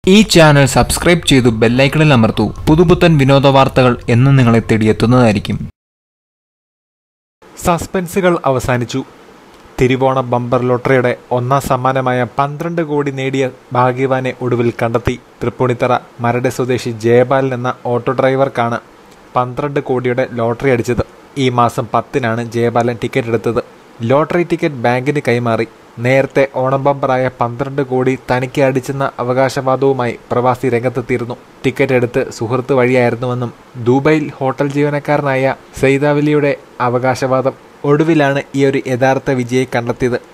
ഈ channel subscribe ചെയ്തു ബെല്ലൈക്കണിൽ അമർത്തൂ പുതുപുത്തൻ വിനോദ വാർത്തകൾ എന്നും നിങ്ങളെ തേടിയെത്തുന്നതായിരിക്കും സസ്പെൻസുകൾ അവസാനിച്ചു തിരുവോണ ബമ്പർ ലോട്ടറിയുടെ ഒന്നാം സമ്മാനമായ പന്ത്രണ്ട് കോടി നേടിയ ഭാഗ്യവാനെ ഒടുവിൽ കണ്ടെത്തി തൃപ്പൂണിത്തറ മരട് സ്വദേശി ജയപാലൻ എന്ന ഓട്ടോ ഡ്രൈവർക്കാണ് പന്ത്രണ്ട് കോടിയുടെ ലോട്ടറി അടിച്ചത് ഈ മാസം പത്തിനാണ് ജയപാലൻ ടിക്കറ്റ് എടുത്തത് ലോട്ടറി ടിക്കറ്റ് ബാങ്കിന് കൈമാറി നേരത്തെ ഓണം ബമ്പറായ പന്ത്രണ്ട് കോടി തനിക്ക് അടിച്ചെന്ന അവകാശവാദവുമായി പ്രവാസി രംഗത്തെത്തിയിരുന്നു ടിക്കറ്റ് എടുത്ത് സുഹൃത്ത് വഴിയായിരുന്നുവെന്നും ദുബൈയിൽ ഹോട്ടൽ ജീവനക്കാരനായ സൈദാവലിയുടെ അവകാശവാദം ഒടുവിലാണ് ഈ ഒരു യഥാർത്ഥ വിജയെ കണ്ടെത്തിയത്